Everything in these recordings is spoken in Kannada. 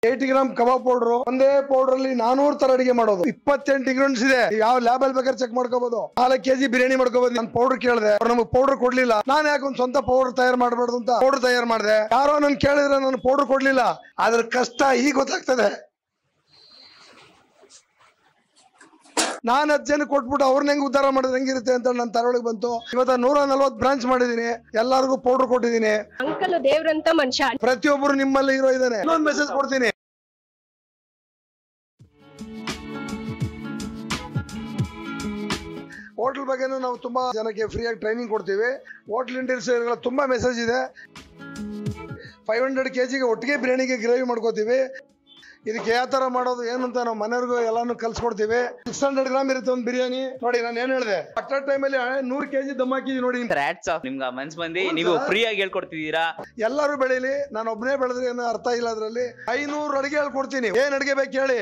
ಏಯ್ಟಿ ಗ್ರಾಮ್ ಕಬಾಬ್ ಪೌಡರ್ ಒಂದೇ ಪೌಡರ್ ಅಲ್ಲಿ ನಾನೂರ್ ತರ ಅಡಿಗೆ ಮಾಡೋದು ಇಪ್ಪತ್ತೆಂಟು ಇಂಗ್ರೀಡಿಯಂಟ್ಸ್ ಇದೆ ನೀವ್ ಯಾವ ಲ್ಯಾಬ್ ಅಲ್ಲಿ ಬೇಕಾದ್ರೆ ಚೆಕ್ ಮಾಡ್ಕೋಬಹುದು ನಾಲ್ಕು ಕೆಜಿ ಬಿರಿಯಾನಿ ಮಾಡ್ಕೋಬಹುದು ನಾನು ಪೌಡರ್ ಕೇಳಿದೆ ಅವ್ರು ನಮಗೆ ಪೌಡರ್ ಕೊಡ್ಲಿಲ್ಲ ನಾನು ಯಾಕೆ ಒಂದ್ ಸ್ವಂತ ಪೌಡರ್ ತಯಾರು ಮಾಡಬಾರ್ದು ಅಂತ ಪೌಡರ್ ತಯಾರು ಮಾಡಿದೆ ಯಾರೋ ನನ್ ಕೇಳಿದ್ರೆ ನಾನು ಪೌಡರ್ ಕೊಡ್ಲಿಲ್ಲ ಅದ್ರ ಕಷ್ಟ ಈಗ ಗೊತ್ತಾಗ್ತದೆ ನಾನ್ ಹತ್ತು ಜನ ಕೊಟ್ಬಿಟ್ಟು ಅವ್ರನ್ನ ಹೆಂಗ್ ಉದ್ಧಾರ ಮಾಡಿದ್ರೆ ಹೆಂಗಿರುತ್ತೆ ಅಂತ ನನ್ನ ತರೊಳಗೆ ಬಂತು ಇವತ್ತ ನೂರ ನಲ್ವತ್ತು ಬ್ರಾಂಚ್ ಮಾಡಿದೀನಿ ಎಲ್ಲರಿಗೂ ಪೌಡರ್ ಕೊಟ್ಟಿದ್ದೀನಿ ಅಂಕಲ್ ದೇವ್ರಂತ ಮನುಷ್ಯ ಪ್ರತಿಯೊಬ್ಬರು ನಿಮ್ಮಲ್ಲಿ ಹೀರೋ ಇದ್ದಾನೆ ಇನ್ನೊಂದು ಮೆಸೇಜ್ ಕೊಡ್ತೀನಿ ಹೋಟ್ಲ್ ಬಗ್ಗೆನೂ ನಾವು ತುಂಬಾ ಜನಕ್ಕೆ ಫ್ರೀಯಾಗಿ ಟ್ರೈನಿಂಗ್ ಕೊಡ್ತೀವಿ ಹೋಟ್ಲ್ ಇಂಡಸ್ಟ್ರಿಗಳ ತುಂಬಾ ಮೆಸೇಜ್ ಇದೆ ಫೈವ್ ಹಂಡ್ರೆಡ್ ಕೆ ಜಿಗೆ ಒಟ್ಟಿಗೆ ಬಿರಿಯಾನಿಗೆ ಗ್ರೇವಿ ಮಾಡ್ಕೋತೀವಿ ಇದಕ್ಕೆ ಯಾವ ತರ ಮಾಡೋದು ಏನು ಅಂತ ನಾವು ಮನೆಯವ್ರಿಗೂ ಎಲ್ಲಾನು ಕಲ್ಸ್ಕೊಡ್ತೀವಿ ಸಿಕ್ಸ್ ಹಂಡ್ರೆಡ್ ಗ್ರಾಮ್ ಇರುತ್ತೆ ಒಂದು ಬಿರಿಯಾನಿ ನೋಡಿ ನಾನು ಏನ್ ಹೇಳಿದೆ ಅಟ್ ಟೈಮಲ್ಲಿ ನೂರು ಕೆ ಜಿ ದಮ್ ಹಾಕಿದ್ವಿ ನೋಡಿ ಹ್ಯಾಟ್ಸ್ ಆಫ್ ನಿಮ್ಗೆ ಮನ್ಸ್ ಬಂದಿ ನೀವು ಫ್ರೀ ಆಗಿ ಹೇಳ್ಕೊಡ್ತಿದ್ದೀರಾ ಎಲ್ಲರೂ ಬೆಳೀಲಿ ನಾನು ಒಬ್ಬನೇ ಬೆಳೆದ್ರೆ ಏನೋ ಅರ್ಥ ಇಲ್ಲ ಅದರಲ್ಲಿ ಐನೂರು ಅಡಿಗೆ ಹೇಳ್ಕೊಡ್ತೀನಿ ಏನ್ ಅಡಿಗೆ ಬೇಕು ಹೇಳಿ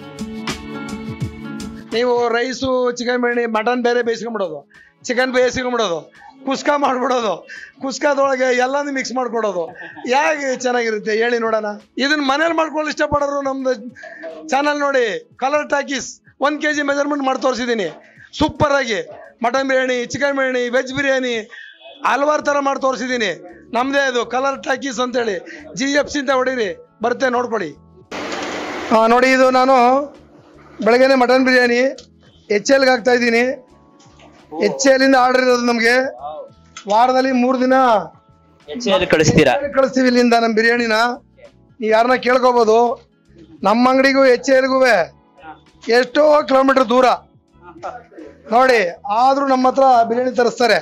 ನೀವು ರೈಸು ಚಿಕನ್ ಬಿರಿಯಾನಿ ಮಟನ್ ಬೇರೆ ಬೇಯಿಸ್ಕೊಂಬಿಡೋದು ಚಿಕನ್ ಬೇಯಿಸ್ಕೊಂಬಿಡೋದು ಕುಸ್ಕ ಮಾಡ್ಬಿಡೋದು ಕುಸ್ಕದೊಳಗೆ ಎಲ್ಲಾನು ಮಿಕ್ಸ್ ಮಾಡ್ಕೊಡೋದು ಹೇಗೆ ಚೆನ್ನಾಗಿರುತ್ತೆ ಹೇಳಿ ನೋಡೋಣ ಇದನ್ನ ಮನೇಲಿ ಮಾಡ್ಕೊಳ್ಳಿ ಇಷ್ಟಪಡೋರು ನಮ್ದು ಚಾನಲ್ ನೋಡಿ ಕಲರ್ ಟಾಕೀಸ್ ಒಂದ್ ಕೆ ಜಿ ಮೆಜರ್ಮೆಂಟ್ ಮಾಡಿ ತೋರಿಸಿದ್ದೀನಿ ಸೂಪರ್ ಆಗಿ mutton biryani chicken biryani veg biryani ಹಲವಾರು ಥರ ಮಾಡಿ ತೋರಿಸಿದ್ದೀನಿ ನಮ್ಮದೇ ಅದು ಕಲರ್ ಟಾಕೀಸ್ ಅಂತೇಳಿ ಜಿ ಎಫ್ ಸಿ ಅಂತ ಹೊಡೀರಿ ಬರುತ್ತೆ ನೋಡ್ಕೊಳ್ಳಿ ಹಾಂ ನೋಡಿ ಇದು ನಾನು ಬೆಳಗ್ಗೆನೆ ಮಟನ್ ಬಿರಿಯಾನಿ ಎಚ್ ಎಲ್ಗೆ ಹಾಕ್ತಾ ಇದ್ದೀನಿ ಎಚ್ ಎಲ್ಲಿಂದ ಆರ್ಡರ್ ಇರೋದು ನಮಗೆ ವಾರದಲ್ಲಿ ಮೂರು ದಿನ ಹೆಚ್ಚು ಕಳಿಸ್ತೀರಾ ಕಳಿಸ್ತೀವಿ ಇಲ್ಲಿಂದ ನಮ್ಮ ಬಿರಿಯಾನಿನ ನೀವು ಯಾರನ್ನ ಕೇಳ್ಕೊಬೋದು ನಮ್ಮ ಅಂಗಡಿಗೂ ಎಚ್ ಎಲ್ಗೂ ಎಷ್ಟೋ ಕಿಲೋಮೀಟರ್ ದೂರ ನೋಡಿ ಆದ್ರೂ ನಮ್ಮ ಹತ್ರ ಬಿರಿಯಾನಿ ತರಿಸ್ತಾರೆ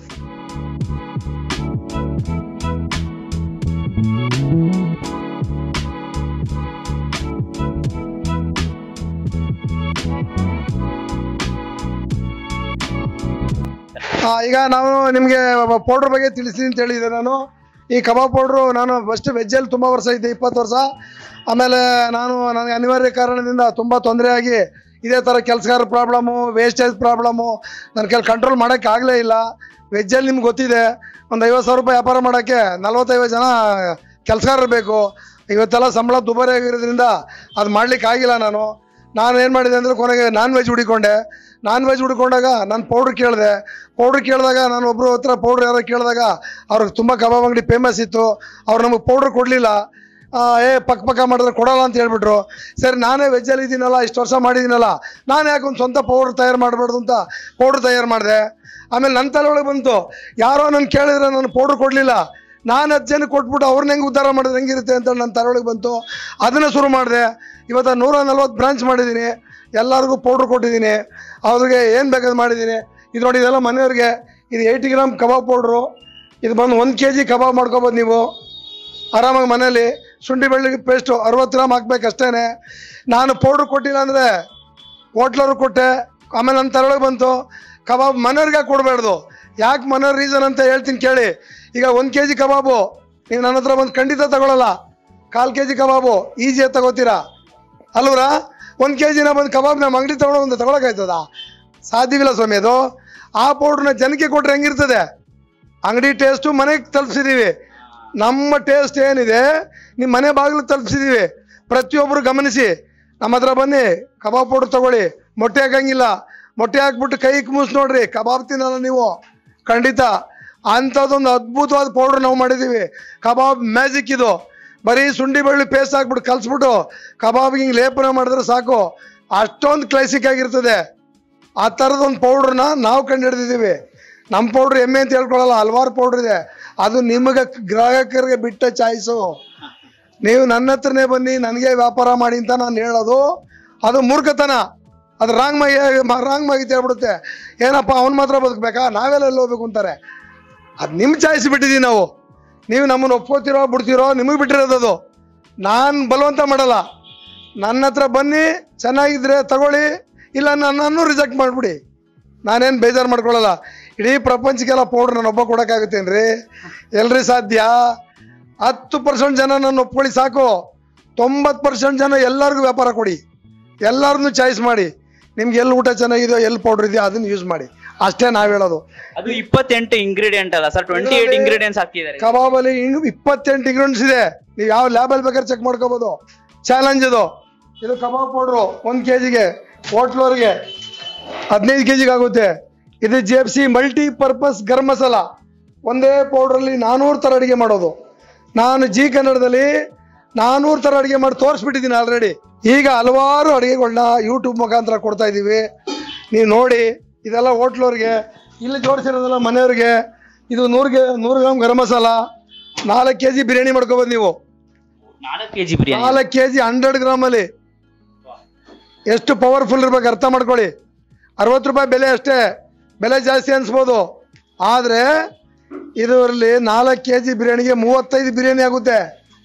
ಆ, ಈಗ ನಾವು ನಿಮಗೆ ಪೌಡ್ರ್ ಬಗ್ಗೆ ತಿಳಿಸ್ತೀನಿ ಅಂತ ಹೇಳಿದೆ ನಾನು ಈ ಕಬಾಬ್ ಪೌಡ್ರು ನಾನು ಫಸ್ಟ್ ವೆಜ್ಜಲ್ಲಿ ತುಂಬ ವರ್ಷ ಇದ್ದೆ ಇಪ್ಪತ್ತು ವರ್ಷ ಆಮೇಲೆ ನಾನು ನನಗೆ ಅನಿವಾರ್ಯ ಕಾರಣದಿಂದ ತುಂಬ ತೊಂದರೆ ಆಗಿ ಇದೇ ಥರ ಕೆಲಸಗಾರ ಪ್ರಾಬ್ಲಮ್ಮು ವೇಸ್ಟೇಜ್ ಪ್ರಾಬ್ಲಮ್ಮು ನನ್ನ ಕೆಲ ಕಂಟ್ರೋಲ್ ಮಾಡೋಕ್ಕೆ ಆಗಲೇ ಇಲ್ಲ ವೆಜ್ಜಲ್ಲಿ ನಿಮ್ಗೆ ಗೊತ್ತಿದೆ ಒಂದು ಐವತ್ತು ಸಾವಿರ ರೂಪಾಯಿ ವ್ಯಾಪಾರ ಮಾಡೋಕ್ಕೆ ನಲ್ವತ್ತೈವತ್ತು ಜನ ಕೆಲಸಗಾರರು ಬೇಕು ಇವತ್ತೆಲ್ಲ ಸಂಬಳ ದುಬಾರಿ ಆಗಿರೋದ್ರಿಂದ ಅದು ಮಾಡ್ಲಿಕ್ಕೆ ಆಗಿಲ್ಲ ನಾನು ನಾನು ಏನು ಮಾಡಿದೆ ಅಂದರೆ ಕೊನೆಗೆ ನಾನ್ ವೆಜ್ ಹುಡಿಕೊಂಡೆ ನಾನ್ ವೆಜ್ ಹುಡ್ಕೊಂಡಾಗ ನಾನು ಪೌಡ್ರ್ ಕೇಳಿದೆ ಪೌಡ್ರ್ ಕೇಳಿದಾಗ ನಾನು ಒಬ್ಬರು ಹತ್ರ ಪೌಡ್ರ್ ಯಾರೋ ಕೇಳಿದಾಗ ಅವ್ರಿಗೆ ತುಂಬ ಕಬಾಬ್ ಅಂಗಡಿ ಫೇಮಸ್ ಇತ್ತು ಅವ್ರು ನಮಗೆ ಪೌಡ್ರ್ ಕೊಡಲಿಲ್ಲ ಏ ಪಕ್ಕ ಪಕ್ಕ ಮಾಡಿದ್ರೆ ಕೊಡಲ್ಲ ಅಂತ ಹೇಳ್ಬಿಟ್ರು ಸರಿ ನಾನೇ ವೆಜ್ಜಲ್ಲಿ ಇದ್ದೀನಲ್ಲ ಇಷ್ಟು ವರ್ಷ ಮಾಡಿದ್ದೀನಲ್ಲ ನಾನು ಯಾಕೆ ಒಂದು ಸ್ವಂತ ಪೌಡ್ರ್ ತಯಾರು ಮಾಡಬಾರ್ದು ಅಂತ ಪೌಡ್ರ್ ತಯಾರು ಮಾಡಿದೆ ಆಮೇಲೆ ನನ್ನ ತಲೆ ಒಳಗೆ ಬಂತು ಯಾರೋ ನಾನು ಕೇಳಿದ್ರೆ ನಾನು ಪೌಡ್ರ್ ಕೊಡಲಿಲ್ಲ ನಾನು ಹತ್ತು ಜನ ಕೊಟ್ಬಿಟ್ಟು ಅವ್ರನ್ನ ಹೆಂಗೆ ಉದ್ಧಾರ ಮಾಡಿದ್ರೆ ಹೆಂಗಿರುತ್ತೆ ಅಂತ ನನ್ನ ತಲೆಯೊಳಗೆ ಬಂತು ಅದನ್ನು ಶುರು ಮಾಡಿದೆ ಇವತ್ತು ನೂರ ನಲ್ವತ್ತು ಬ್ರಾಂಚ್ ಮಾಡಿದ್ದೀನಿ ಎಲ್ಲರಿಗೂ ಪೌಡ್ರ್ ಕೊಟ್ಟಿದ್ದೀನಿ ಅವ್ರಿಗೆ ಏನು ಬೇಕಾದ್ರೆ ಮಾಡಿದ್ದೀನಿ ಇದು ನೋಡಿ ಇದೆಲ್ಲ ಮನೆಯವ್ರಿಗೆ ಇದು ಏಯ್ಟಿ ಗ್ರಾಮ್ ಕಬಾಬ್ ಪೌಡ್ರು ಇದು ಬಂದು ಒಂದು ಕೆ ಜಿ ಕಬಾಬ್ ಮಾಡ್ಕೊಬೋದು ನೀವು ಆರಾಮಾಗಿ ಮನೇಲಿ ಶುಂಠಿ ಬೆಳ್ಳುಳ್ಳಿ ಪೇಸ್ಟು ಅರವತ್ತು ಗ್ರಾಮ್ ಹಾಕ್ಬೇಕಷ್ಟೇ ನಾನು ಪೌಡ್ರ್ ಕೊಟ್ಟಿಲ್ಲ ಅಂದರೆ ಹೋಟ್ಲವ್ರಿಗೆ ಕೊಟ್ಟೆ ಆಮೇಲೆ ನನ್ನ ತರೊಳಗೆ ಬಂತು ಕಬಾಬ್ ಮನೆಯವ್ರಿಗೆ ಕೊಡಬೇಡ್ದು ಯಾಕೆ ಮನೆಯವ್ರ ರೀಸನ್ ಅಂತ ಹೇಳ್ತೀನಿ ಕೇಳಿ ಈಗ ಒಂದು ಕೆ ಜಿ ಕಬಾಬು ನೀವು ನನ್ನ ಹತ್ರ ಬಂದು ಖಂಡಿತ ತಗೊಳ್ಳಲ್ಲ ಕಾಲು ಕೆ ಜಿ ಕಬಾಬು ಈಸಿಯಾಗಿ ತಗೋತೀರಾ ಅಲ್ವರಾ ಒಂದು ಕೆ ಜಿನ ಬಂದು ಕಬಾಬ್ ನಮ್ಮ ಅಂಗಡಿ ತಗೊಳ್ಳೋ ಒಂದು ತಗೊಳಕಾಯ್ತದ ಸಾಧ್ಯವಿಲ್ಲ ಸ್ವಾಮಿ ಅದು ಆ ಪೌಡ್ರನ್ನ ಜನಕ್ಕೆ ಕೊಟ್ರೆ ಹೆಂಗಿರ್ತದೆ ಅಂಗಡಿ ಟೇಸ್ಟು ಮನೆಗೆ ತಲುಪಿಸಿದೀವಿ ನಮ್ಮ ಟೇಸ್ಟ್ ಏನಿದೆ ನಿಮ್ಮ ಮನೆ ಬಾಗಿಲು ತಲುಪಿಸಿದೀವಿ ಪ್ರತಿಯೊಬ್ಬರು ಗಮನಿಸಿ ನಮ್ಮ ಹತ್ರ ಬನ್ನಿ ಕಬಾಬ್ ಪೌಡ್ರ್ ತಗೊಳ್ಳಿ ಮೊಟ್ಟೆ ಹಾಕಂಗಿಲ್ಲ ಮೊಟ್ಟೆ ಹಾಕ್ಬಿಟ್ಟು ಕೈ ಮೂಸ್ ನೋಡ್ರಿ ಕಬಾಬ್ ತಿನ್ನಲ್ಲ ನೀವು ಖಂಡಿತ ಅಂಥದ್ದೊಂದು ಅದ್ಭುತವಾದ ಪೌಡ್ರ್ ನಾವು ಮಾಡಿದ್ದೀವಿ ಕಬಾಬ್ ಮ್ಯಾಜಿಕ್ ಇದು ಬರೀ ಶುಂಠಿ ಬೆಳ್ಳುಳ್ಳಿ ಪೇಸ್ಟ್ ಹಾಕ್ಬಿಟ್ಟು ಕಲ್ಸ್ಬಿಟ್ಟು ಕಬಾಬ್ಗೆ ಹಿಂಗೆ ಲೇಪನ ಮಾಡಿದ್ರೆ ಸಾಕು ಅಷ್ಟೊಂದು ಕ್ಲಾಸಿಕ್ ಆಗಿರ್ತದೆ ಆ ಥರದೊಂದು ಪೌಡ್ರನ್ನ ನಾವು ಕಂಡು ಹಿಡಿದಿದ್ದೀವಿ ನಮ್ಮ ಪೌಡ್ರ್ ಎಮ್ಮೆ ಅಂತ ಹೇಳ್ಕೊಳಲ್ಲ ಹಲವಾರು ಪೌಡ್ರ್ ಇದೆ ಅದು ನಿಮಗೆ ಗ್ರಾಹಕರಿಗೆ ಬಿಟ್ಟ ಚಾಯ್ಸು ನೀವು ನನ್ನ ಹತ್ರನೇ ಬನ್ನಿ ನನಗೆ ವ್ಯಾಪಾರ ಮಾಡಿ ಅಂತ ನಾನು ಹೇಳೋದು ಅದು ಮೂರ್ಖತನ ಅದು ರಾಂಗ್ ಮಾಗಿ ರಾಂಗ್ ಮಾಗಿ ಹೇಳ್ಬಿಡುತ್ತೆ ಏನಪ್ಪ ಅವ್ನು ಮಾತ್ರ ಬದುಕಬೇಕಾ ನಾವೆಲ್ಲ ಎಲ್ಲಿ ಹೋಗ್ಬೇಕು ಅಂತಾರೆ ಅದು ನಿಮ್ಮ ಚಾಯ್ಸ್ ಬಿಟ್ಟಿದ್ದೀವಿ ನಾವು ನೀವು ನಮ್ಮನ್ನು ಒಪ್ಕೋತಿರೋ ಬಿಡ್ತಿರೋ ನಿಮಗೆ ಬಿಟ್ಟಿರೋದು ಅದು ನಾನು ಬಲವಂತ ಮಾಡಲ್ಲ ನನ್ನ ಹತ್ರ ಬನ್ನಿ ಚೆನ್ನಾಗಿದ್ರೆ ತಗೊಳ್ಳಿ ಇಲ್ಲ ನನ್ನನ್ನು ರಿಜೆಕ್ಟ್ ಮಾಡಿಬಿಡಿ ನಾನೇನು ಬೇಜಾರು ಮಾಡ್ಕೊಳ್ಳಲ್ಲ ಇಡೀ ಪ್ರಪಂಚಕ್ಕೆಲ್ಲ ಪೌಡ್ರ್ ನಾನು ಒಬ್ಬ ಕೊಡೋಕ್ಕಾಗುತ್ತೇನ್ರಿ ಎಲ್ರಿ ಸಾಧ್ಯ ಹತ್ತು ಪರ್ಸೆಂಟ್ ಜನ ನನ್ನ ಒಪ್ಕೊಳ್ಳಿ ಸಾಕು ತೊಂಬತ್ತು ಪರ್ಸೆಂಟ್ ಜನ ಎಲ್ಲರಿಗೂ ವ್ಯಾಪಾರ ಕೊಡಿ ಎಲ್ಲರನ್ನೂ ಚಾಯ್ಸ್ ಮಾಡಿ ನಿಮ್ಗೆ ಎಲ್ಲಿ ಊಟ ಚೆನ್ನಾಗಿದೆಯೋ ಎಲ್ಲಿ ಪೌಡ್ರ್ ಇದೆಯೋ ಅದನ್ನು ಯೂಸ್ ಮಾಡಿ ಅಷ್ಟೇ ನಾವು ಹೇಳೋದು ಅದು ಇಪ್ಪತ್ತೆಂಟು ಇಂಗ್ರೀಡಿಯಂಟ್ ಅಲ್ಲ ಸರ್ ಟ್ವೆಂಟಿ ಏಟ್ ಇಂಗ್ರೀಡಿಯಂಟ್ಸ್ ಹಾಕಿದ್ದಾರೆ ಕಬಾಬಲ್ಲಿ ಇನ್ನು ಇಪ್ಪತ್ತೆಂಟು ಇಂಗ್ರೀಡಿಯಂಟ್ಸ್ ಇದೆ ನೀವು ಯಾವ ಲ್ಯಾಬಲ್ಲಿ ಬೇಕಾದ್ರೆ ಚೆಕ್ ಮಾಡ್ಕೋಬೋದು ಚಾಲೆಂಜ್ ಇದು ಇದು ಕಬಾಬ್ ಪೌಡ್ರು ಒಂದು ಕೆ ಜಿಗೆ ಹೋಟ್ಲವ್ರಿಗೆ ಹದಿನೈದು ಕೆ ಜಿಗೆ ಆಗುತ್ತೆ ಇದು G F C multi purpose garam masala ಒಂದೇ ಪೌಡ್ರಲ್ಲಿ ನಾನ್ನೂರು ಥರ ಅಡುಗೆ ಮಾಡೋದು ನಾನು ಜಿ ಕನ್ನಡದಲ್ಲಿ ನಾನ್ನೂರು ಥರ ಅಡುಗೆ ಮಾಡಿ ತೋರಿಸ್ಬಿಟ್ಟಿದ್ದೀನಿ ಆಲ್ರೆಡಿ ಈಗ ಹಲವಾರು ಅಡುಗೆಗಳನ್ನ ಯೂಟ್ಯೂಬ್ ಮುಖಾಂತರ ಕೊಡ್ತಾ ಇದ್ದೀವಿ ನೀವು ನೋಡಿ ಇದೆಲ್ಲ ಹೋಟ್ಲವ್ರಿಗೆ ಇಲ್ಲಿ ಜೋಡಿಸಿರೋದೆಲ್ಲ ಮನೆಯವ್ರಿಗೆ ಇದು ನೂರಿಗೆ ನೂರು ಗ್ರಾಮ್ ಗರಂ ಮಸಾಲ ನಾಲ್ಕು ಕೆ ಜಿ ಬಿರಿಯಾನಿ ಮಾಡ್ಕೊಬೋದು ನೀವು ನಾಲ್ಕು ಕೆಜಿ ಬಿರಿಯಾನಿ ನಾಲ್ಕು ಕೆ ಜಿ ಹಂಡ್ರೆಡ್ ಗ್ರಾಮಲ್ಲಿ ಎಷ್ಟು ಪವರ್ಫುಲ್ ಇರ್ಬೇಕು ಅರ್ಥ ಮಾಡ್ಕೊಳ್ಳಿ ಅರವತ್ತು ರೂಪಾಯಿ ಬೆಲೆ ಅಷ್ಟೇ ಬೆಲೆ ಜಾಸ್ತಿ ಅನ್ಸ್ಬೋದು ಆದರೆ ಇದರಲ್ಲಿ ನಾಲ್ಕು ಕೆ ಜಿ ಬಿರಿಯಾನಿಗೆ ಮೂವತ್ತೈದು ಬಿರಿಯಾನಿ ಆಗುತ್ತೆ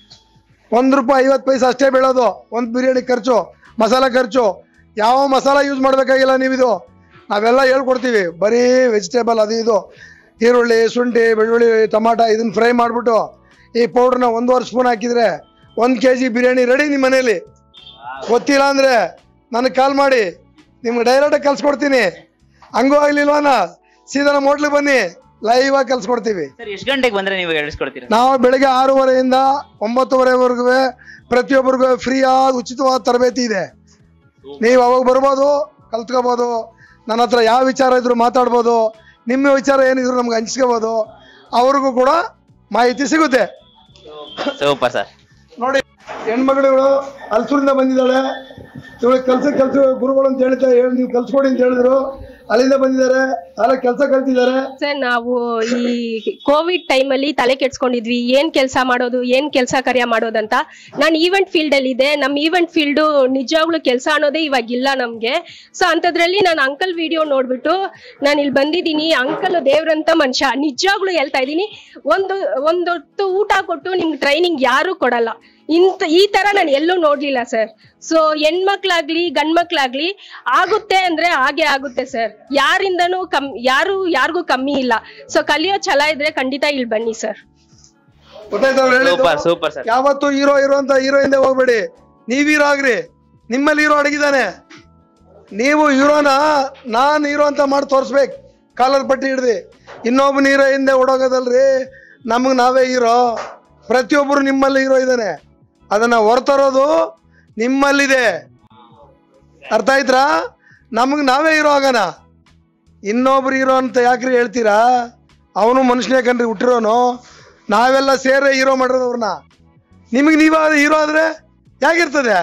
ಒಂದು ರೂಪಾಯಿ ಐವತ್ತು ಪೈಸೆ ಅಷ್ಟೇ ಬೀಳೋದು ಒಂದು ಬಿರಿಯಾನಿ ಖರ್ಚು ಮಸಾಲ ಖರ್ಚು ಯಾವ ಮಸಾಲ ಯೂಸ್ ಮಾಡಬೇಕಾಗಿಲ್ಲ ನೀವಿದು ನಾವೆಲ್ಲ ಹೇಳ್ಕೊಡ್ತೀವಿ ಬರೀ ವೆಜಿಟೇಬಲ್ ಅದು ಇದು ಈರುಳ್ಳಿ ಶುಂಠಿ ಬೆಳ್ಳುಳ್ಳಿ ಟಮಾಟ ಇದನ್ನ ಫ್ರೈ ಮಾಡಿಬಿಟ್ಟು ಈ ಪೌಡ್ರನ್ನ ಒಂದೂವರೆ ಸ್ಪೂನ್ ಹಾಕಿದರೆ ಒಂದು ಕೆ ಜಿ ಬಿರಿಯಾನಿ ರೆಡಿ ನಿಮ್ಮ ಮನೇಲಿ ಗೊತ್ತಿಲ್ಲ ಅಂದರೆ ನನಗೆ ಕಾಲ್ ಮಾಡಿ ನಿಮ್ಗೆ ಡೈರೆಕ್ಟಾಗಿ ಕಲ್ಸ್ಕೊಡ್ತೀನಿ ಹಂಗೂ ಆಗ್ಲಿಲ್ವಾನ ಸೀದಾ ನಮ್ಮ ಹೋಟ್ಲಿಗೆ ಬನ್ನಿ ಲೈವ್ ಆಗಿ ಕಲ್ಸ್ಕೊಡ್ತೀವಿ ಸರ್ ಎಷ್ಟು ಗಂಟೆಗೆ ಬಂದ್ರೆ ನೀವು ಹೇಳಿಸ್ಕೊಡ್ತೀರಾ ನಾವು ಬೆಳಗ್ಗೆ ಆರೂವರೆಯಿಂದ ಒಂಬತ್ತುವರೆವರೆಗೂ ಪ್ರತಿಯೊಬ್ಬರಿಗೂ ಫ್ರೀ ಆದ ಉಚಿತವಾದ ತರಬೇತಿ ಇದೆ ನೀವು ಅವಾಗ ಬರ್ಬೋದು ಕಲ್ತ್ಕೋಬೋದು ನನ್ನ ಹತ್ರ ಯಾವ ವಿಚಾರ ಇದ್ರು ಮಾತಾಡ್ಬೋದು ನಿಮ್ಮ ವಿಚಾರ ಏನಿದ್ರು ನಮ್ಗೆ ಹಂಚ್ಕೋಬೋದು ಅವ್ರಿಗೂ ಕೂಡ ಮಾಹಿತಿ ಸಿಗುತ್ತೆ ಸೂಪರ್ ಸರ್ ನೋಡಿ ಹೆಣ್ಮಗಳು ಹಲ್ಸೂರಿಂದ ಬಂದಿದ್ದಾಳೆ ಇವಳಿಗೆ ಕೆಲಸ ಕೆಲಸ ಗುರುಗಳು ಅಂತ ಹೇಳ್ತಾ ಹೇಳಿ ನೀವು ಕಲ್ಸ್ಕೊಡಿ ಅಂತ ಹೇಳಿದ್ರು ಅಲ್ಲಿಂದ ಬಂದಿದ್ದಾರೆ ಅಲ್ಲ ಕೆಲಸ ಕಲ್ತಿದ್ದಾರೆ ಸರ್ ನಾವು ಈ ಕೋವಿಡ್ ಟೈಮಲ್ಲಿ ತಲೆ ಕೆಡ್ಸ್ಕೊಂಡಿದ್ವಿ ಏನ್ ಕೆಲಸ ಮಾಡೋದು ಏನ್ ಕೆಲಸ ಕಾರ್ಯ ಮಾಡೋದಂತ ನಾನು ಈವೆಂಟ್ ಫೀಲ್ಡ್ ಅಲ್ಲಿ ಇದೆ ನಮ್ಮ ಈವೆಂಟ್ ಫೀಲ್ಡ್ ನಿಜವಾಗ್ಲೂ ಕೆಲಸ ಅನ್ನೋದೇ ಇವಾಗ ಇಲ್ಲ ನಮ್ಗೆ ಸೊ ಅಂತದ್ರಲ್ಲಿ ನಾನು ಅಂಕಲ್ ವಿಡಿಯೋ ನೋಡ್ಬಿಟ್ಟು ನಾನು ಇಲ್ಲಿ ಬಂದಿದ್ದೀನಿ ಅಂಕಲ್ ದೇವ್ರಂತ ಮನುಷ್ಯ ನಿಜವಾಗ್ಲೂ ಹೇಳ್ತಾ ಇದ್ದೀನಿ ಒಂದು ಒಂದೊತ್ತು ಊಟ ಕೊಟ್ಟು ನಿಮ್ಗೆ ಟ್ರೈನಿಂಗ್ ಯಾರು ಕೊಡಲ್ಲ ಇಂತ ಈ ತರ ನಾನು ಎಲ್ಲೂ ನೋಡ್ಲಿಲ್ಲ ಸರ್ ಸೊ ಹೆಣ್ಮಕ್ಳಾಗ್ಲಿ ಗಂಡ್ಮಕ್ಳಾಗ್ಲಿ ಆಗುತ್ತೆ ಅಂದ್ರೆ ಹಾಗೆ ಆಗುತ್ತೆ ಸರ್ ಯಾರಿಂದನೂ ಕಮ್ ಯಾರು ಯಾರಿಗೂ ಕಮ್ಮಿ ಇಲ್ಲ ಸೊ ಕಲಿಯೋ ಛಲ ಇದ್ರೆ ಖಂಡಿತ ಇಲ್ಲಿ ಬನ್ನಿ ಸರ್ ಗೊತ್ತಾಯ್ತಾ ಅವ್ರು ಹೇಳಿದ್ದು? ಸೂಪರ್ ಸೂಪರ್ ಸರ್ ಯಾವತ್ತು ಹೀರೋ ಹೀರೋ ಅಂತ ಹೀರೋ ಹಿಂದೆ ಹೋಗ್ಬೇಡಿ ನೀವ್ ಹೀರೋ ಆಗ್ರಿ ನಿಮ್ಮಲ್ಲಿ ಹೀರೋ ಅಡಗಿದ್ದಾನೆ ನೀವು ಹೀರೋನ ನಾನ್ ಹೀರೋ ಅಂತ ಮಾಡಿ ತೋರಿಸ್ಬೇಕು ಕಾಲರ್ ಪಟ್ಟಿ ಹಿಡ್ದು ಇನ್ನೊಬ್ಬನ ಹೀರೋ ಹಿಂದೆ ಓಡೋಗೋದಲ್ರಿ ನಮಗೆ ನಾವೇ ಹೀರೋ ಪ್ರತಿಯೊಬ್ಬರು ನಿಮ್ಮಲ್ಲಿ ಹೀರೋ ಇದ್ದಾನೆ ಅದನ್ನ ಹೊರತರೋದು ನಿಮ್ಮಲ್ಲಿದೆ ಅರ್ಥ ಆಯ್ತಾ ನಮಗೆ ನಾವೇ ಹೀರೋ ಆಗೋಣ ಇನ್ನೊಬ್ರು ಹೀರೋ ಅಂತ ಯಾಕ್ರಿ ಹೇಳ್ತೀರಾ ಅವನು ಮನುಷ್ಯನೇ ಕಣ್ರಿ ಹುಟ್ಟಿರೋನು ನಾವೆಲ್ಲ ಸೇರೇ ಹೀರೋ ಮಾಡಿರೋದು ಅವ್ರನ್ನ ನಿಮಗೆ ನೀವ ಹೀರೋ ಆದ್ರೆ ಹೇಗಿರ್ತದೆ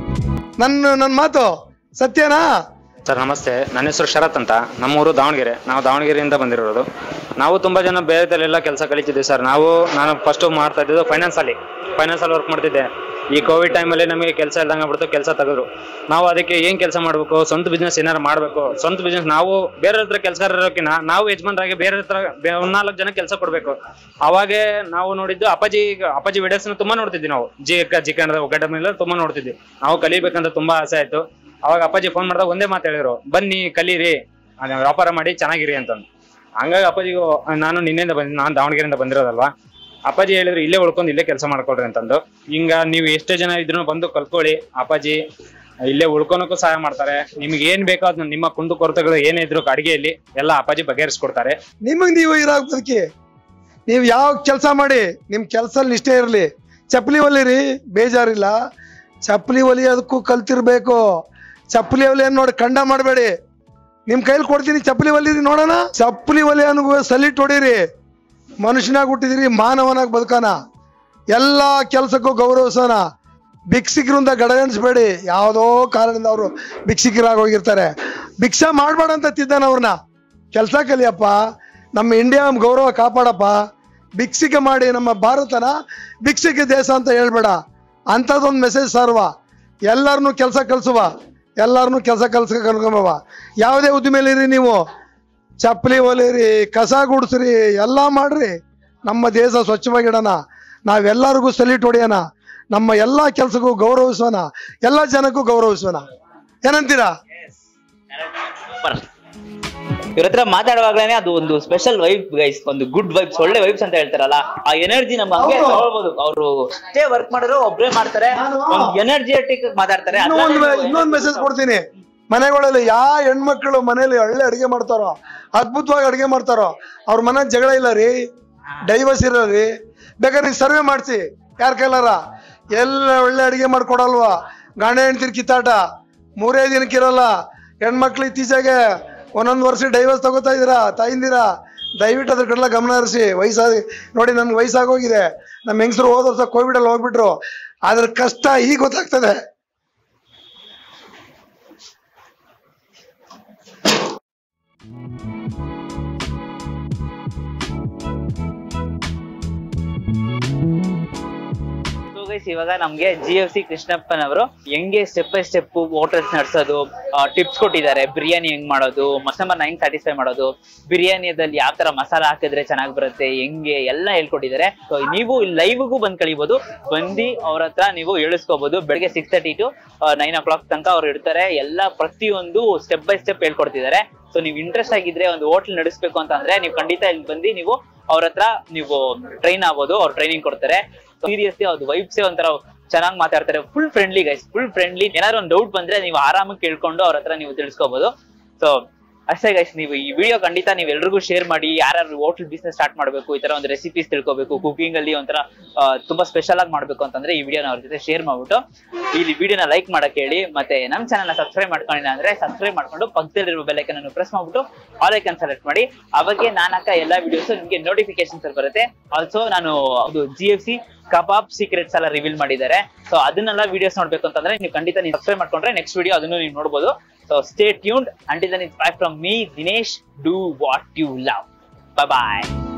ನನ್ನ ನನ್ನ ಮಾತು ಸತ್ಯನಾ ಸರ್ ನಮಸ್ತೆ ನನ್ನ ಹೆಸರು ಶರತ್ ಅಂತ ನಮ್ಮೂರು ದಾವಣಗೆರೆ ನಾವು ದಾವಣಗೆರೆಯಿಂದ ಬಂದಿರೋದು ನಾವು ತುಂಬಾ ಜನ ಬೇರೆದಲ್ಲೆಲ್ಲ ಕೆಲಸ ಕಲಿತಿದ್ವಿ ಸರ್ ನಾವು ನಾನು ಫಸ್ಟ್ ಮಾಡ್ತಾ ಇದ್ದಿದ್ದು ಫೈನಾನ್ಸ್ ಅಲ್ಲಿ ಫೈನಾನ್ಸ್ ಅಲ್ಲಿ ವರ್ಕ್ ಮಾಡ್ತಿದ್ದೆ ಈ ಕೋವಿಡ್ ಟೈಮಲ್ಲಿ ನಮಗೆ ಕೆಲಸ ಇಲ್ದಂಗೆ ಆಗ್ಬಿಡ್ತು ಕೆಲಸ ತೆಗೆದ್ರು ನಾವು ಅದಕ್ಕೆ ಏನ್ ಕೆಲಸ ಮಾಡಬೇಕು ಸ್ವಂತ ಬಿಸ್ನೆಸ್ ಏನಾರು ಮಾಡಬೇಕು ಸ್ವಂತ ಬಿಸ್ನೆಸ್ ನಾವು ಬೇರೆ ಹತ್ರ ಕೆಲಸ ಇರೋಕ್ಕಿಂತ ನಾವು ಯಜಮಾನರಾಗಿ ಬೇರೆ ಹತ್ರ ಬೇ- ಒಂದ್ ನಾಲ್ಕು ಜನ ಕೆಲಸ ಕೊಡಬೇಕು ಅವಾಗೆ ನಾವು ನೋಡಿದ್ದು ಅಪ್ಪಾಜಿ ಅಪ್ಪಾಜಿ ವಿಡಿಯೋಸ್ನ ತುಂಬಾ ನೋಡ್ತಿದ್ವಿ ನಾವು ಜಿ ಜಿ ಕನ್ನಡದ ಒಗ್ಗಡ್ಡ ಮೇಲೆ ತುಂಬಾ ನೋಡ್ತಿದ್ವಿ ನಾವು ಕಲಿಬೇಕಂತ ತುಂಬಾ ಆಸೆ ಆಯ್ತು ಅವಾಗ ಅಪ್ಪಾಜಿ ಫೋನ್ ಮಾಡಿದಾಗ ಒಂದೇ ಮಾತು ಹೇಳಿದ್ರು ಬನ್ನಿ ಕಲೀರಿ ಅದೇ ವ್ಯಾಪಾರ ಮಾಡಿ ಚೆನ್ನಾಗಿರಿ ಅಂತಂದು ಹಂಗಾಗಿ ಅಪ್ಪಾಜಿಗೂ ನಾನು ನಿನ್ನೆಯಿಂದ ಬಂದ ನಾನು ದಾವಣಗೆರೆಯಿಂದ ಬಂದಿರೋದಲ್ವಾ ಅಪ್ಪಾಜಿ ಹೇಳಿದ್ರು ಇಲ್ಲೇ ಉಳ್ಕೊಂಡು ಇಲ್ಲೇ ಕೆಲಸ ಮಾಡ್ಕೊಳ್ರಿ ಅಂತಂದು ಹಿಂಗ ನೀವು ಎಷ್ಟೇ ಜನ ಇದ್ರು ಬಂದು ಕಲ್ತ್ಕೊಳ್ಳಿ ಅಪ್ಪಾಜಿ ಇಲ್ಲೇ ಉಳ್ಕೊಳಕ್ಕೂ ಸಹಾಯ ಮಾಡ್ತಾರೆ ನಿಮ್ಗೆ ಏನ್ ಬೇಕೋ ಅದನ್ನ ನಿಮ್ಮ ಕುಂದು ಕೊರತೆಗಳು ಏನೇ ಇದ್ರು ಅಡಿಗೆಯಲ್ಲಿ ಎಲ್ಲ ಅಪ್ಪಾಜಿ ಬಗೆಹರಿಸ್ಕೊಡ್ತಾರೆ ನಿಮಗೆ ನೀವು ಹೀರೋ ಬದುಕಿ ನೀವು ಯಾವ ಕೆಲಸ ಮಾಡಿ ನಿಮ್ಮ ಕೆಲಸದಲ್ಲಿ ನಿಷ್ಠೆ ಇರಲಿ ಚಪ್ಪಲಿ ಹೊಲಿರಿ ಬೇಜಾರಿಲ್ಲ ಚಪ್ಪಲಿ ಹೊಲಿಯೋದಕ್ಕೂ ಕಲ್ತಿರ್ಬೇಕು ಚಪ್ಪಲಿ ಹೊಲಿಯೋದು ನೋಡಿ ಕಂಡ ಮಾಡಬೇಡಿ ನಿಮ್ಮ ಕೈಲಿ ಕೊಡ್ತೀನಿ ಚಪ್ಪಲಿ ಹೊಲಿರಿ ನೋಡೋಣ ಚಪ್ಪಲಿ ಹೊಲಿಯೋನಿಗೂ ಸಲಿಟ್ ಹೊಡೀರಿ ಮನುಷ್ಯನಾಗಿ ಹುಟ್ಟಿದಿರಿ ಮಾನವನಾಗಿ ಬದುಕೋಣ ಎಲ್ಲ ಕೆಲಸಕ್ಕೂ ಗೌರವಿಸೋಣ ಭಿಕ್ಷಿಕರು ಅಂತ ಗಡಗಣಿಸ್ಬೇಡಿ ಯಾವುದೋ ಕಾರಣದಿಂದ ಅವರು ಭಿಕ್ಷಿಕರಾಗಿ ಹೋಗಿರ್ತಾರೆ ಭಿಕ್ಷಾ ಮಾಡ್ಬೇಡ ಅಂತ ತಿದ್ದಾನ ಅವ್ರನ್ನ ಕೆಲಸ ಕಲಿಯಪ್ಪ ನಮ್ಮ ಇಂಡಿಯಾ ಗೌರವ ಕಾಪಾಡಪ್ಪ ಭಿಕ್ಷಿಕೆ ಮಾಡಿ ನಮ್ಮ ಭಾರತನ ಭಿಕ್ಷಿಕೆ ದೇಶ ಅಂತ ಹೇಳ್ಬೇಡ ಅಂಥದ್ದೊಂದು ಮೆಸೇಜ್ ಸಾರುವ ಎಲ್ಲರನ್ನೂ ಕೆಲಸ ಕಲಿಸುವ ಎಲ್ಲರನ್ನೂ ಕೆಲಸ ಕಲ್ಸ ಕರ್ಕೊಂಬವ ಯಾವುದೇ ಉದ್ದಿಮೆಲಿರಿ ನೀವು ಚಪ್ಪಲಿ ಹೊಲಿರಿ ಕಸ ಗುಡಿಸ್ರಿ ಎಲ್ಲ ಮಾಡ್ರಿ ನಮ್ಮ ದೇಶ ಸ್ವಚ್ಛವಾಗಿಡೋಣ ನಾವೆಲ್ಲರಿಗೂ ಸಲ್ಯೂಟ್ ಹೊಡೆಯೋಣ ನಮ್ಮ ಎಲ್ಲ ಕೆಲಸಕ್ಕೂ ಗೌರವಿಸೋಣ ಎಲ್ಲ ಜನಕ್ಕೂ ಗೌರವಿಸೋಣ ಏನಂತೀರಾ ಸೂಪರ್ ಇವ್ರ ಹತ್ರ ಮಾತಾಡುವಾಗ್ಲೇನೆ ಅದು ಒಂದು ಸ್ಪೆಷಲ್ ವೈಬ್ ಗೈಸ್ ಒಂದು ಗುಡ್ ವೈಬ್ಸ್ ಒಳ್ಳೆ ವೈಬ್ಸ್ ಅಂತ ಹೇಳ್ತಾರಲ್ಲ ಆ ಎನರ್ಜಿ ನಮ್ಮ ಹಂಗೆ ಹೌದು. ತಗೊಳ್ಬೋದು ಅವರು ಅಷ್ಟೇ ವರ್ಕ್ ಮಾಡಿದ್ರು ಒಬ್ರೇ ಮಾಡ್ತಾರೆ ನಾನು- ಒಂದು ಎನರ್ಜೆಟಿಕ್ ಮಾತಾಡ್ತಾರೆ ಇನ್ನೊಂದು ಅದ್ರಲ್ಲಿ ಇನ್ನೊಂದು ಮೆಸೇಜ್ ಕೊಡ್ತೀನಿ ಮನೆಗಳಲ್ಲಿ ಯಾವ ಹೆಣ್ಮಕ್ಳು ಮನೇಲಿ ಒಳ್ಳೆ ಅಡಿಗೆ ಮಾಡ್ತಾರೋ ಅದ್ಭುತವಾಗಿ ಅಡಿಗೆ ಮಾಡ್ತಾರೋ ಅವ್ರ ಮನೆ ಜಗಳ ಇಲ್ಲ ರೀ ಡೈವರ್ಸ್ ಇರೋ ರೀ ಬೇಕಾದ್ರೆ ನೀವು ಸರ್ವೆ ಮಾಡಿಸಿ ಯಾರ ಕೈಲಾರ ಎಲ್ಲ ಒಳ್ಳೆ ಅಡಿಗೆ ಮಾಡ್ಕೊಡಲ್ವಾ ಗಂಡ ಹೆಂಡ್ತಿರ್ ಕಿತ್ತಾಟ ಮೂರೇ ದಿನಕ್ಕಿರಲ್ಲ ಹೆಣ್ಮಕ್ಳು ಇತ್ತೀಚೆಗೆ ಒಂದೊಂದು ವರ್ಷ ಡೈವರ್ಸ್ ತಗೋತಾ ಇದ್ದೀರಾ ತಾಯಿಂದಿರಾ ದಯವಿಟ್ಟು ಅದ್ರ ಕಡೆಲ್ಲ ಗಮನ ಹರಿಸಿ ವಯಸ್ಸಾಗಿ ನೋಡಿ ನಮ್ಗೆ ವಯಸ್ಸಾಗೋಗಿದೆ ನಮ್ಮ ಹೆಂಗಸರು ಹೋದ ವರ್ಷ ಕೋವಿಡಲ್ಲಿ ಹೋಗ್ಬಿಟ್ರು ಅದ್ರ ಕಷ್ಟ ಈಗ ಗೊತ್ತಾಗ್ತದೆ So guys, ಇವಾಗ ನಮ್ಗೆ ಜಿ ಎಫ್ ಸಿ ಕೃಷ್ಣಪ್ಪನವರು ಹೆಂಗೆ ಸ್ಟೆಪ್ ಬೈ ಸ್ಟೆಪ್ ಹೋಟೆಲ್ಸ್ ನಡೆಸೋದು ಟಿಪ್ಸ್ ಕೊಟ್ಟಿದ್ದಾರೆ ಬಿರಿಯಾನಿ ಹೆಂಗ್ ಮಾಡೋದು ಕಸ್ಟಮರ್ನ ಹೆಂಗ್ ಸ್ಯಾಟಿಸ್ಫೈ ಮಾಡೋದು ಬಿರಿಯಾನಿದಲ್ಲಿ ಯಾವ ತರ ಮಸಾಲ ಹಾಕಿದ್ರೆ ಚೆನ್ನಾಗಿ ಬರುತ್ತೆ ಹೆಂಗೆ ಎಲ್ಲ ಹೇಳ್ಕೊಟ್ಟಿದ್ದಾರೆ ಸೊ ನೀವು ಲೈವ್ಗೂ ಬಂದ್ ಕಳಿಬಹುದು ಬಂದು ಅವ್ರ ಹತ್ರ ನೀವು ಹೇಳಿಸ್ಕೋಬಹುದು ಬೆಳಗ್ಗೆ six thirty to nine o'clock ತನಕ ಅವ್ರು ಇರ್ತಾರೆ ಎಲ್ಲ ಪ್ರತಿಯೊಂದು ಸ್ಟೆಪ್ ಬೈ ಸ್ಟೆಪ್ ಹೇಳ್ಕೊಡ್ತಿದ್ದಾರೆ ಸೊ ನೀವು ಇಂಟ್ರೆಸ್ಟ್ ಆಗಿದ್ರೆ ಒಂದು ಹೋಟ್ಲ್ ನಡೆಸಬೇಕು ಅಂತ ಅಂದ್ರೆ ನೀವು ಖಂಡಿತ ಇಲ್ಲಿ ಬಂದು ನೀವು ಅವ್ರ ಹತ್ರ ನೀವು ಟ್ರೈನ್ ಆಗ್ಬೋದು ಅವ್ರು ಟ್ರೈನಿಂಗ್ ಕೊಡ್ತಾರೆ ಸೀರಿಯಸ್ಲಿ ಅವ್ರದ್ದು ವೈಬ್ಸೇ ಒಂಥರ ಚೆನ್ನಾಗಿ ಮಾತಾಡ್ತಾರೆ full friendly guys full friendly ಏನಾದ್ರು ಒಂದು ಡೌಟ್ ಬಂದ್ರೆ ನೀವು ಆರಾಮಾಗಿ ಕೇಳ್ಕೊಂಡು ಅವ್ರ ಹತ್ರ ನೀವು ತಿಳ್ಸ್ಕೊಬಹುದು ಸೊ ಅಷ್ಟೇ ಗೈಸ್ ನೀವು ಈ ವಿಡಿಯೋ ಖಂಡಿತ ನೀವು ಎಲ್ರಿಗೂ ಶೇರ್ ಮಾಡಿ ಯಾರು ಹೋಟೆಲ್ ಬಿಸ್ನೆಸ್ ಸ್ಟಾರ್ಟ್ ಮಾಡಬೇಕು ಈ ತರ ಒಂದು ರೆಸಿಪೀಸ್ ತಿಳ್ಕೊಬೇಕು ಕುಕಿಂಗ್ ಅಲ್ಲಿ ಒಂಥರ ಆ, ತುಂಬಾ ಸ್ಪೆಷಲ್ ಆಗಿ ಮಾಡ್ಬೇಕು ಅಂತಂದ್ರೆ ಈ ವಿಡಿಯೋನ ಅವ್ರ ಜೊತೆ ಶೇರ್ ಮಾಡ್ಬಿಟ್ಟು ಇಲ್ಲಿ ವಿಡಿಯೋನ ಲೈಕ್ ಮಾಡಕ್ ಹೇಳಿ ಮತ್ತೆ ನಮ್ಮ ಚಾನಲ್ ಸಬ್ಸ್ಕ್ರೈಬ್ ಮಾಡ್ಕೊಂಡಿಲ್ಲ ಅಂದ್ರೆ ಸಬ್ಸ್ಕ್ರೈಬ್ ಮಾಡ್ಕೊಂಡು ಪಕ್ಕದಲ್ಲಿರುವ ಬೆಲ್ಲೈಕನ್ ಅನ್ನು ಪ್ರೆಸ್ ಮಾಡ್ಬಿಟ್ಟು ಆಲ್ ಐಕನ್ ಸೆಲೆಕ್ಟ್ ಮಾಡಿ ಅವಾಗೆ ನಾನು ಹಾಕ ಎಲ್ಲಾ ವಿಡಿಯೋಸ್ ನಿಮಗೆ ನೋಟಿಫಿಕೇಶನ್ಸ್ ಬರುತ್ತೆ ಆಲ್ಸೋ ನಾನು ಅದು G F C kebab secrets ಎಲ್ಲ ರಿವೀಲ್ ಮಾಡಿದ್ದಾರೆ ಸೊ ಅದನ್ನೆಲ್ಲ ವಿಡಿಯೋಸ್ ನೋಡ್ಬೇಕು ಅಂತಂದ್ರೆ ನೀವು ಖಂಡಿತ ನೀವು ಸಬ್ಸ್ಕ್ರೈಬ್ ಮಾಡ್ಕೊಂಡ್ರೆ ನೆಕ್ಸ್ಟ್ ವಿಡಿಯೋ ಅದನ್ನು ನೀವು ನೋಡಬಹುದು so stay tuned until then is bye from me Dinesh do what you love bye